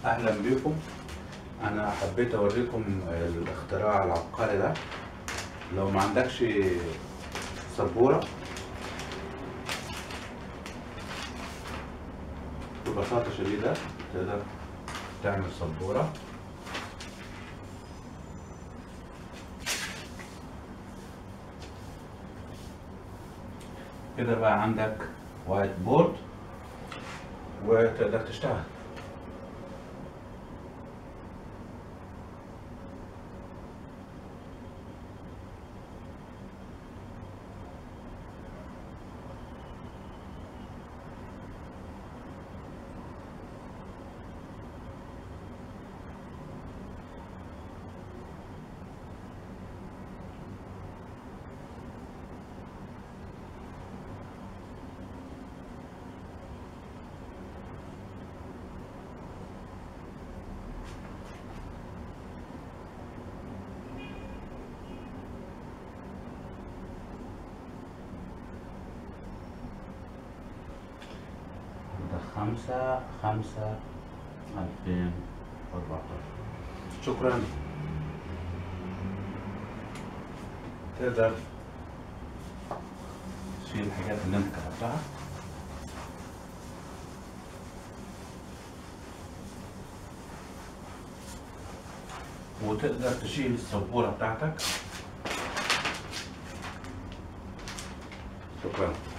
اهلا بكم انا حبيت اوريكم الاختراع العبقري ده لو ما عندكش سبوره ببساطه شديده تقدر تعمل سبوره كده بقى عندك وايت بورد وتقدر تشتغل ده خمسة خمسة ألفين وأربعتاشر شكرا تقدر تشيل الحاجات اللي انت كتبتها وتقدر تشيل السبورة بتاعتك شكرا